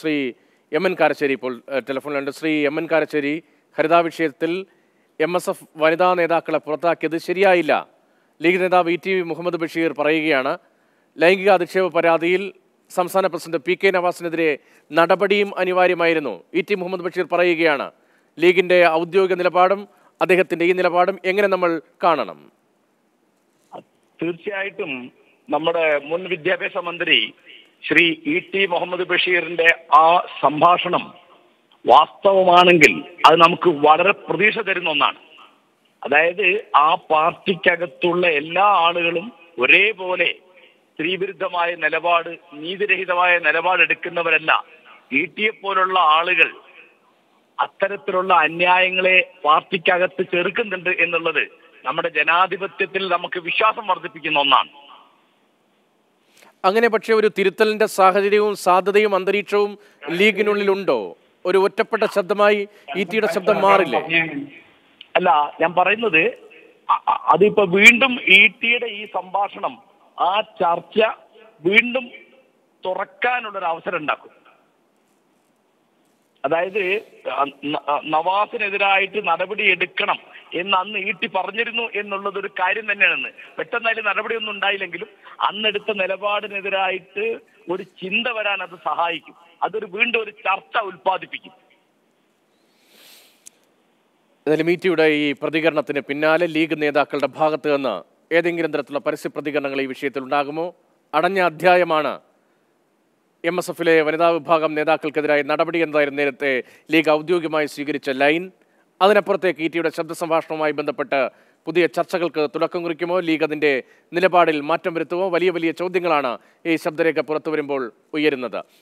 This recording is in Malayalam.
ശ്രീ എം എൻ കാരശ്ശേരി ഇപ്പോൾ ഏഹ്, ടെലിഫോണിലുണ്ട് ശ്രീ എം എൻ കാരശ്ശേരി ഹരിതാ വിഷയത്തിൽ എം എസ് എഫ് വനിതാ നേതാക്കളെ പുറത്താക്കിയത് ശരിയായില്ല ലീഗ് നേതാവ് ഇ ടി മുഹമ്മദ് ബഷീർ പറയുകയാണ് ലൈംഗിക അധിക്ഷേപ പരാതിയിൽ സംസ്ഥാന പ്രസിഡന്റ് പി കെ നവാസിനെതിരെ നടപടിയും അനിവാര്യമായിരുന്നു ഇ ടി മുഹമ്മദ് ബഷീർ പറയുകയാണ് ലീഗിന്റെ ഔദ്യോഗിക നിലപാടും അദ്ദേഹത്തിന്റെ ഈ നിലപാടും എങ്ങനെ നമ്മൾ കാണണം തീർച്ചയായിട്ടും നമ്മുടെ മുൻ വിദ്യാഭ്യാസ മന്ത്രി ശ്രീ ഇ ടി മുഹമ്മദ് ബഷീറിന്റെ ആ സംഭാഷണം വാസ്തവമാണെങ്കിൽ അത് നമുക്ക് വളരെ പ്രതീക്ഷ തരുന്ന ഒന്നാണ് അതായത് ആ പാർട്ടിക്കകത്തുള്ള എല്ലാ ആളുകളും ഒരേപോലെ സ്ത്രീവിരുദ്ധമായ നിലപാട് നീതിരഹിതമായ നിലപാട് എടുക്കുന്നവരല്ല ഇ ടിയെ പോലുള്ള ആളുകൾ അത്തരത്തിലുള്ള അന്യായങ്ങളെ പാർട്ടിക്കകത്ത് ചെറുക്കുന്നുണ്ട് എന്നുള്ളത് നമ്മുടെ ജനാധിപത്യത്തിൽ നമുക്ക് വിശ്വാസം വർദ്ധിപ്പിക്കുന്ന ഒന്നാണ് അങ്ങനെ പക്ഷേ ഒരു തിരുത്തലിന്റെ സാഹചര്യവും സാധ്യതയും അന്തരീക്ഷവും ലീഗിനുള്ളിലുണ്ടോ ഒരു ഒറ്റപ്പെട്ട ശബ്ദമായി ഇ ടിയുടെ ശബ്ദം മാറില്ലേ അല്ല ഞാൻ പറയുന്നത് അ- അ- അതിപ്പോ വീണ്ടും ഇ ടിയുടെ ഈ സംഭാഷണം ആ ചർച്ച വീണ്ടും തുറക്കാനുള്ളൊരു അവസരം ഉണ്ടാക്കും അതായത് അ- ന- അ- നവാസിനെതിരായിട്ട് നടപടി എടുക്കണം എന്ന് അന്ന് ഈട്ടി പറഞ്ഞിരുന്നു എന്നുള്ളത് ഒരു കാര്യം തന്നെയാണെന്ന് പെട്ടെന്ന് അതിൽ നടപടിയൊന്നും ഉണ്ടായില്ലെങ്കിലും അന്നെടുത്ത നിലപാടിനെതിരായിട്ട് ഒരു ചിന്ത വരാൻ അത് സഹായിക്കും അതൊരു വീണ്ടും ഒരു ചർച്ച ഉൽപ്പാദിപ്പിക്കും എന്നാലും ഇ ടിയുടെ ഈ പ്രതികരണത്തിന് പിന്നാലെ ലീഗ് നേതാക്കളുടെ ഭാഗത്ത് നിന്ന് ഏതെങ്കിലും തരത്തിലുള്ള പരസ്യ പ്രതികരണങ്ങൾ ഈ വിഷയത്തിൽ ഉണ്ടാകുമോ അടഞ്ഞ അധ്യായമാണ് എം എസ് എഫിലെ വനിതാ വിഭാഗം നേതാക്കൾക്കെതിരായ നടപടി എന്നതായിരുന്നു നേരത്തെ ലീഗ് ഔദ്യോഗികമായി സ്വീകരിച്ച ലൈൻ അതിനപ്പുറത്തേക്ക് ഇ ടിയുടെ ശബ്ദ സംഭാഷണവുമായി ബന്ധപ്പെട്ട് പുതിയ ചർച്ചകൾക്ക് തുടക്കം കുറിക്കുമോ ലീഗ് അതിന്റെ നിലപാടിൽ മാറ്റം വരുത്തുമോ വലിയ വലിയ ചോദ്യങ്ങളാണ് ഈ ശബ്ദരേഖ പുറത്തു വരുമ്പോൾ ഉയരുന്നത്